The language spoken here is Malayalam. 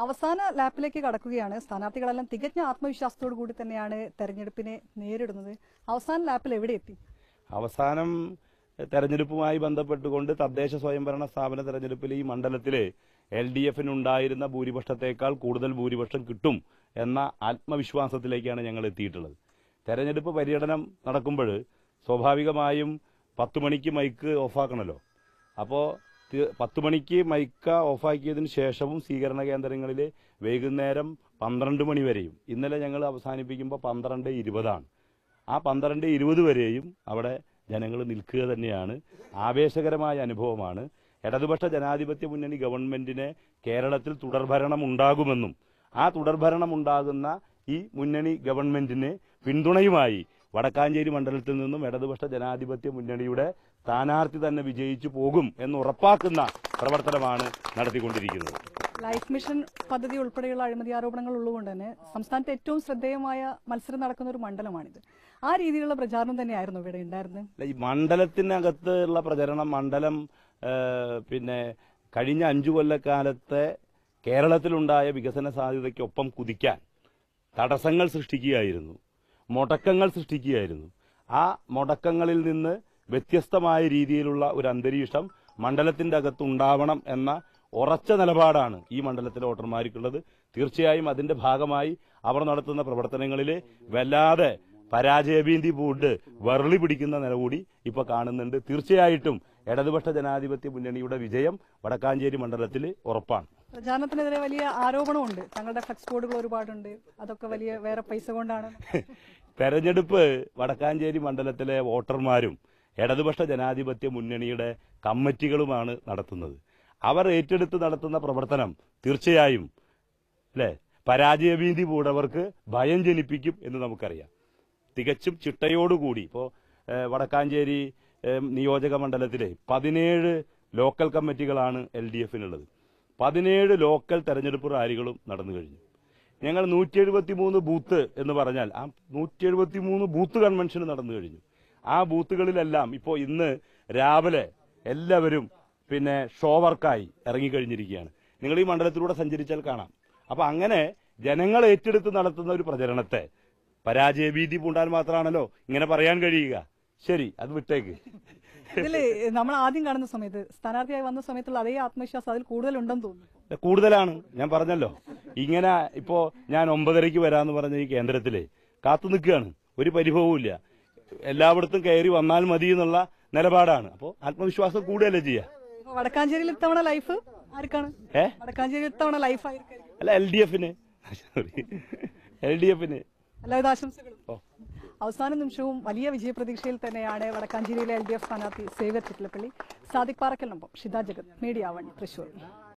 അവസാന ലാപ്പിലേക്ക് കടക്കുകയാണ് സ്ഥാനാർത്ഥികളെല്ലാം തികഞ്ഞ ആത്മവിശ്വാസത്തോടു കൂടി തന്നെയാണ് തെരഞ്ഞെടുപ്പിനെ നേരിടുന്നത് അവസാന ലാപ്പിൽ എവിടെ എത്തി അവസാനം തെരഞ്ഞെടുപ്പുമായി ബന്ധപ്പെട്ടുകൊണ്ട് തദ്ദേശ സ്വയംഭരണ സ്ഥാപന തെരഞ്ഞെടുപ്പിൽ ഈ മണ്ഡലത്തില് എൽ ഡി എഫിനുണ്ടായിരുന്ന ഭൂരിപക്ഷത്തേക്കാൾ കൂടുതൽ ഭൂരിപക്ഷം കിട്ടും എന്ന ആത്മവിശ്വാസത്തിലേക്കാണ് ഞങ്ങൾ എത്തിയിട്ടുള്ളത് തെരഞ്ഞെടുപ്പ് പര്യടനം നടക്കുമ്പോൾ സ്വാഭാവികമായും പത്ത് മണിക്ക് മൈക്ക് ഓഫാക്കണമല്ലോ അപ്പോൾ പത്ത് മണിക്ക് മൈക്ക ഓഫാക്കിയതിന് ശേഷവും സ്വീകരണ കേന്ദ്രങ്ങളിൽ വൈകുന്നേരം പന്ത്രണ്ട് മണി വരെയും ഇന്നലെ ഞങ്ങൾ അവസാനിപ്പിക്കുമ്പോൾ പന്ത്രണ്ട് ഇരുപതാണ് ആ പന്ത്രണ്ട് ഇരുപത് വരെയും അവിടെ ജനങ്ങൾ നിൽക്കുക തന്നെയാണ് ആവേശകരമായ അനുഭവമാണ് ഇടതുപക്ഷ ജനാധിപത്യ മുന്നണി ഗവൺമെന്റിന് കേരളത്തിൽ തുടർഭരണം ഉണ്ടാകുമെന്നും ആ തുടർഭരണം ഉണ്ടാകുന്ന ഈ മുന്നണി ഗവൺമെന്റിന് പിന്തുണയുമായി വടക്കാഞ്ചേരി മണ്ഡലത്തിൽ നിന്നും ഇടതുപക്ഷ ജനാധിപത്യ മുന്നണിയുടെ സ്ഥാനാർത്ഥി തന്നെ വിജയിച്ചു പോകും എന്ന് ഉറപ്പാക്കുന്ന പ്രവർത്തനമാണ് നടത്തിക്കൊണ്ടിരിക്കുന്നത് ലൈഫ് മിഷൻ പദ്ധതി ഉൾപ്പെടെയുള്ള അഴിമതി ആരോപണങ്ങൾ ഉള്ളതുകൊണ്ട് തന്നെ സംസ്ഥാനത്ത് ഏറ്റവും ശ്രദ്ധേയമായ മത്സരം നടക്കുന്ന ഒരു മണ്ഡലമാണിത് ആ രീതിയിലുള്ള പ്രചാരണം തന്നെയായിരുന്നു ഇവിടെ ഉണ്ടായിരുന്നത് അല്ല, ഈ മണ്ഡലത്തിനകത്ത് ഉള്ള പ്രചരണം മണ്ഡലം ആ, പിന്നെ കഴിഞ്ഞ അഞ്ചു കൊല്ലക്കാലത്തെ കേരളത്തിലുണ്ടായ വികസന സാധ്യതയ്ക്കൊപ്പം കുതിക്കാൻ തടസ്സങ്ങൾ സൃഷ്ടിക്കുകയായിരുന്നു മുടക്കങ്ങൾ സൃഷ്ടിക്കുകയായിരുന്നു ആ മുടക്കങ്ങളിൽ നിന്ന് വ്യത്യസ്തമായ രീതിയിലുള്ള ഒരു അന്തരീക്ഷം മണ്ഡലത്തിന്റെ അകത്ത് ഉണ്ടാവണം എന്ന ഉറച്ച നിലപാടാണ് ഈ മണ്ഡലത്തിലെ വോട്ടർമാർക്കുള്ളത് തീർച്ചയായും അതിന്റെ ഭാഗമായി അവർ നടത്തുന്ന പ്രവർത്തനങ്ങളിൽ വല്ലാതെ പരാജയഭീതി പൂണ്ട് വരളി പിടിക്കുന്ന നില കൂടി ഇപ്പൊ കാണുന്നുണ്ട് തീർച്ചയായിട്ടും ഇടതുപക്ഷ ജനാധിപത്യ മുന്നണിയുടെ വിജയം വടക്കാഞ്ചേരി മണ്ഡലത്തിൽ ഉറപ്പാണ് പ്രചാരണത്തിനെതിരെ വലിയ ആരോപണമുണ്ട് തങ്ങളുടെ ഫ്ലക്സ് ബോർഡുകൾ ഒരുപാടുണ്ട് അതൊക്കെ വലിയ വേറെ പൈസ കൊണ്ടാണ് തെരഞ്ഞെടുപ്പ് വടക്കാഞ്ചേരി മണ്ഡലത്തിലെ വോട്ടർമാരും ഇടതുപക്ഷ ജനാധിപത്യ മുന്നണിയുടെ കമ്മിറ്റികളുമാണ് നടത്തുന്നത് അവർ ഏറ്റെടുത്ത് നടത്തുന്ന പ്രവർത്തനം തീർച്ചയായും അല്ലെ പരാജയഭീതി പൂടവർക്ക് ഭയം ജനിപ്പിക്കും എന്ന് നമുക്കറിയാം തികച്ചും ചിട്ടയോടുകൂടി ഇപ്പോൾ വടക്കാഞ്ചേരി ഏഹ്, നിയോജക മണ്ഡലത്തിലെ പതിനേഴ് ലോക്കൽ കമ്മിറ്റികളാണ് എൽ ഡി എഫിനുള്ളത് പതിനേഴ് ലോക്കൽ തെരഞ്ഞെടുപ്പ് റാലികളും നടന്നു കഴിഞ്ഞു ഞങ്ങൾ നൂറ്റി എഴുപത്തി മൂന്ന് ബൂത്ത് എന്ന് പറഞ്ഞാൽ ആ നൂറ്റി എഴുപത്തി മൂന്ന് ബൂത്ത് കൺവെൻഷൻ നടന്നു കഴിഞ്ഞു ആ ബൂത്തുകളിലെല്ലാം ഇപ്പോൾ ഇന്ന് രാവിലെ എല്ലാവരും പിന്നെ ഷോ വർക്കായി ഇറങ്ങിക്കഴിഞ്ഞിരിക്കുകയാണ് നിങ്ങൾ ഈ മണ്ഡലത്തിലൂടെ സഞ്ചരിച്ചാൽ കാണാം അപ്പൊ അങ്ങനെ ജനങ്ങൾ ഏറ്റെടുത്ത് നടത്തുന്ന ഒരു പ്രചരണത്തെ പരാജയഭീതി പൂണ്ടാൽ മാത്രമാണല്ലോ ഇങ്ങനെ പറയാൻ കഴിയുക ശരി അത് വിട്ടേക്ക് ഇതില് നമ്മൾ ആദ്യം കാണുന്ന സമയത്ത് സ്ഥാനാർത്ഥിയായി വന്ന സമയത്തുള്ള അതേ ആത്മവിശ്വാസം അതിൽ കൂടുതലുണ്ടെന്ന് തോന്നുന്നു കൂടുതലാണ് ഞാൻ പറഞ്ഞല്ലോ ഇങ്ങനെ ഇപ്പോ ഞാൻ ഒമ്പതരയ്ക്ക് വരാന്ന് പറഞ്ഞ ഈ കേന്ദ്രത്തില് കാത്തു നിൽക്കുകയാണ് ഒരു പരിഭവവും ഇല്ല എല്ലായിടത്തും കയറി വന്നാൽ മതി എന്നുള്ള നിലപാടാണ് അപ്പോൾ ആത്മവിശ്വാസം കൂടുകയല്ലേ ചെയ്യുക അപ്പൊ വടക്കാഞ്ചേരിയിൽ ഇത്തവണ ലൈഫ് ആർക്കാണ് ഏ വടക്കാഞ്ചേരിയിൽ ഇത്തവണ ലൈഫ് ആയിരിക്കും അല്ല എൽ ഡി എഫിന് സോറി എൽ ഡി എഫിന് എല്ലാവിധ ആശംസകളും ഓ അവസാന നിമിഷവും വലിയ വിജയപ്രതീക്ഷയിൽ തന്നെയാണ് വടക്കാഞ്ചേരിയിലെ എൽ ഡി എഫ് സ്ഥാനാർത്ഥി സേവ്യർ ചിറ്റലപ്പള്ളി സാദിഖ് പാറക്കലിനൊപ്പം ഷിത ജഗത് മീഡിയ വൺ തൃശൂർ